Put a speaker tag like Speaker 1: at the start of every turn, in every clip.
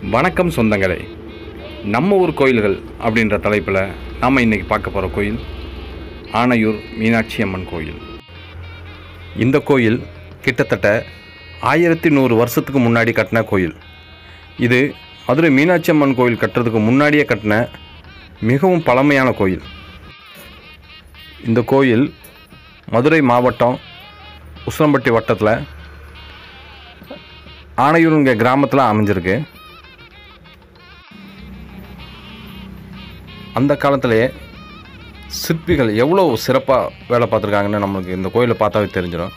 Speaker 1: வணக்கம் சொந்தங்களே நம்ம ஊர் கோயில்கள் அப்படின்ற தலைப்பில் நாம் இன்றைக்கி பார்க்க போகிற கோயில் ஆனையூர் மீனாட்சி அம்மன் கோயில் இந்த கோயில் கிட்டத்தட்ட ஆயிரத்தி நூறு வருஷத்துக்கு முன்னாடி கட்டின கோயில் இது மதுரை மீனாட்சி அம்மன் கோயில் கட்டுறதுக்கு முன்னாடியே கட்டின மிகவும் பழமையான கோயில் இந்த கோயில் மதுரை மாவட்டம் உசிலம்பட்டி வட்டத்தில் ஆனையூருங்க கிராமத்தில் அமைஞ்சிருக்கு அந்த காலத்திலேயே சிற்பிகள் எவ்வளோ சிறப்பாக வேலை பார்த்துருக்காங்கன்னு நம்மளுக்கு இந்த கோயிலை பார்த்தாவே தெரிஞ்சிடும்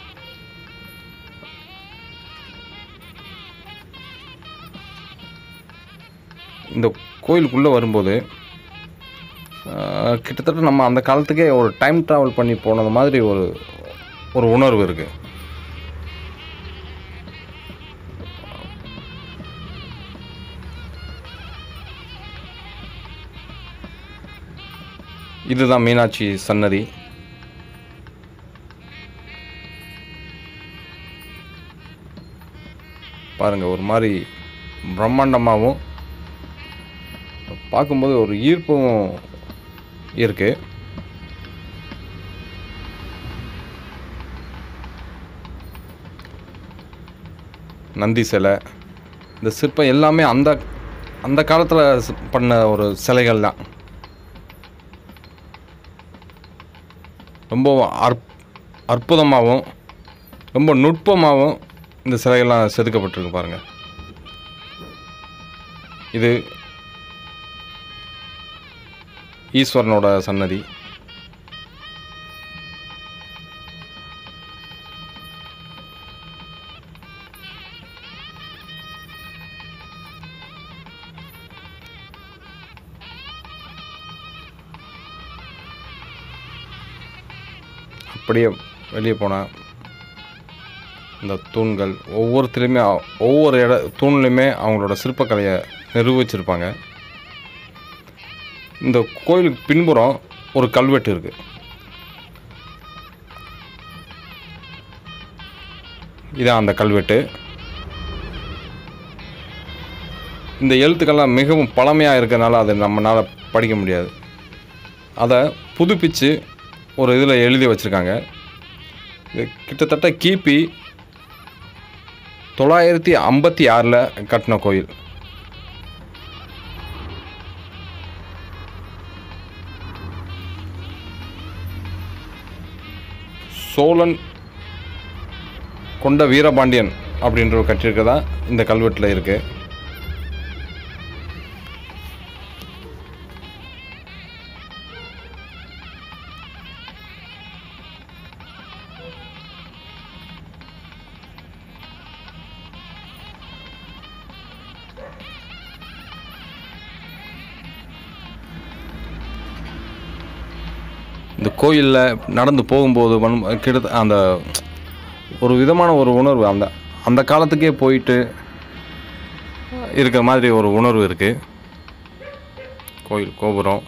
Speaker 1: இந்த கோயிலுக்குள்ளே வரும்போது ஆஹ், கிட்டத்தட்ட நம்ம அந்த காலத்துக்கே ஒரு டைம் ட்ராவல் பண்ணி போனது மாதிரி ஒரு ஒரு உணர்வு இருக்குது இதுதான் மீனாட்சி சன்னதி பாருங்க ஒரு மாதிரி பிரம்மாண்டமாகவும் பார்க்கும்போது ஒரு ஈர்ப்பும் இருக்கு நந்தி சிலை இந்த சிற்பம் எல்லாமே அந்த அந்த காலத்தில் பண்ண ஒரு சிலைகள் தான் ரொம்ப அற் அற்புதமாகவும் ரொம்ப நுட்பமாகவும் இந்த சிலைகள்லாம் செதுக்கப்பட்டிருக்கு பாருங்கள் இது ஈஸ்வரனோட சன்னதி அப்படியே வெளியே போனால் இந்த தூண்கள் ஒவ்வொருத்திலையுமே அ- ஒவ்வொரு இட தூண்லையுமே அவங்களோட சிற்பக்கலையை நிரூபிச்சிருப்பாங்க இந்த கோயிலுக்கு பின்புறம் ஒரு கல்வெட்டு இருக்குது இதான் அந்த கல்வெட்டு இந்த எழுத்துக்கள்லாம் மிகவும் பழமையாக இருக்கறனால அதை நம்மளால் படிக்க முடியாது அதை புதுப்பிச்சு ஒரு இதில் எழுதி வச்சுருக்காங்க இது கிட்டத்தட்ட கிபி தொள்ளாயிரத்தி ஐம்பத்தி ஆறில் கட்டின கோயில் சோழன் கொண்ட வீரபாண்டியன் அப்படின்ற ஒரு கட்டியிருக்கதா இந்த கல்வெட்டில் இருக்குது இந்த கோயிலில் நடந்து போகும்போது வரும் கிட்ட அந்த ஒரு விதமான ஒரு உணர்வு அந்த அந்த காலத்துக்கே போயிட்டு இருக்கிற மாதிரி ஒரு உணர்வு இருக்குது கோயில் கோபுரம்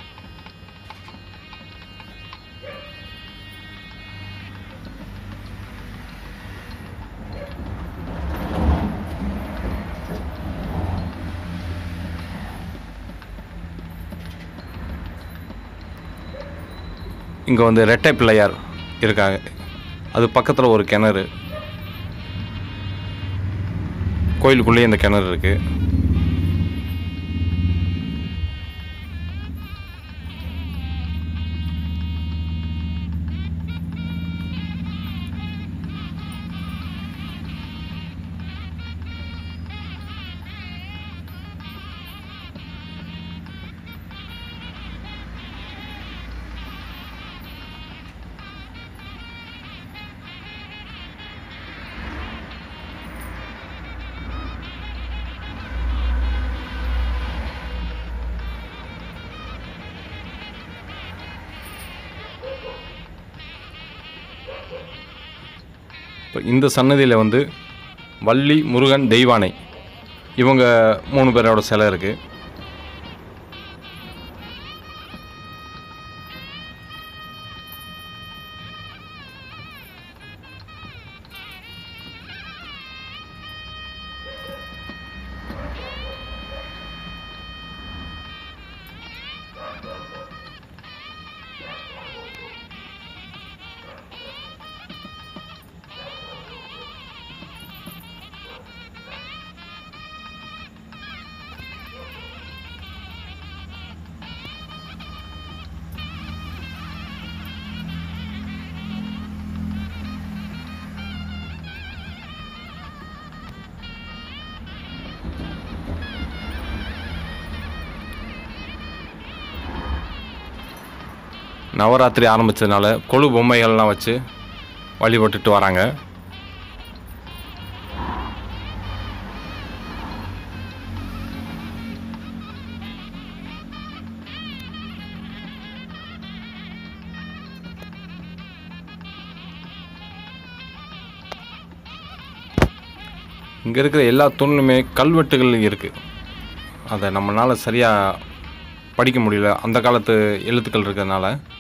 Speaker 1: இங்கே வந்து ரெட்டை பிள்ளையார் இருக்காங்க அது பக்கத்தில் ஒரு கிணறு கோயிலுக்குள்ளேயே இந்த கிணறு இருக்குது இப்போ இந்த சன்னதியில் வந்து வள்ளி முருகன் தெய்வானை இவங்க மூணு பேரோட சிலை இருக்குது நவராத்திரி ஆரம்பித்ததுனால கொழு பொம்மைகள்லாம் வச்சு வழிபட்டுட்டு வராங்க இங்கே இருக்கிற எல்லா தூண்லுமே கல்வெட்டுகள் இருக்குது அதை நம்மளால் சரியாக படிக்க முடியல அந்த காலத்து எழுத்துக்கள் இருக்கிறதுனால